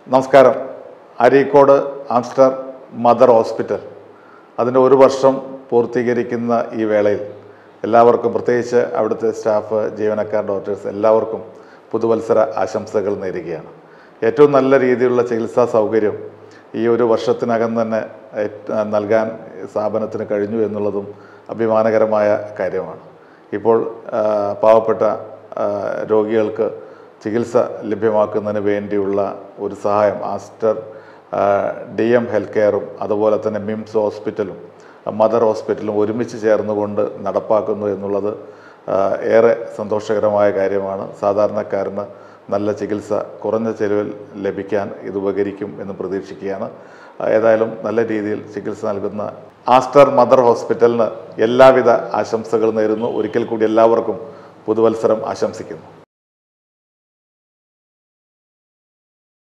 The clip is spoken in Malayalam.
നമസ്കാരം അരീക്കോട് ആംസ്റ്റർ മദർ ഹോസ്പിറ്റൽ അതിൻ്റെ ഒരു വർഷം പൂർത്തീകരിക്കുന്ന ഈ വേളയിൽ എല്ലാവർക്കും പ്രത്യേകിച്ച് അവിടുത്തെ സ്റ്റാഫ് ജീവനക്കാർ ഡോക്ടേഴ്സ് എല്ലാവർക്കും പുതുവത്സര ആശംസകൾ നേരുകയാണ് ഏറ്റവും നല്ല രീതിയിലുള്ള ചികിത്സാ സൗകര്യം ഈ ഒരു വർഷത്തിനകം തന്നെ ഏറ്റ് നൽകാൻ സ്ഥാപനത്തിന് കഴിഞ്ഞു എന്നുള്ളതും അഭിമാനകരമായ കാര്യമാണ് ഇപ്പോൾ ആ, പാവപ്പെട്ട ആ, രോഗികൾക്ക് ചികിത്സ ലഭ്യമാക്കുന്നതിന് വേണ്ടിയുള്ള ഒരു സഹായം ആസ്റ്റർ ഡി എം ഹെൽത്ത് കെയറും അതുപോലെ തന്നെ മിംസ് ഹോസ്പിറ്റലും മദർ ഹോസ്പിറ്റലും ഒരുമിച്ച് ചേർന്നുകൊണ്ട് നടപ്പാക്കുന്നു എന്നുള്ളത് ആ, ഏറെ സന്തോഷകരമായ കാര്യമാണ് സാധാരണക്കാരന് നല്ല ചികിത്സ കുറഞ്ഞ ചെലവിൽ ലഭിക്കാൻ ഇത് ഉപകരിക്കും എന്ന് പ്രതീക്ഷിക്കുകയാണ് ആ, ഏതായാലും നല്ല രീതിയിൽ ചികിത്സ നൽകുന്ന ആസ്റ്റർ മദർ ഹോസ്പിറ്റലിന് എല്ലാവിധ ആശംസകൾ നേരുന്നു ഒരിക്കൽ കൂടി എല്ലാവർക്കും പുതുവത്സരം ആശംസിക്കുന്നു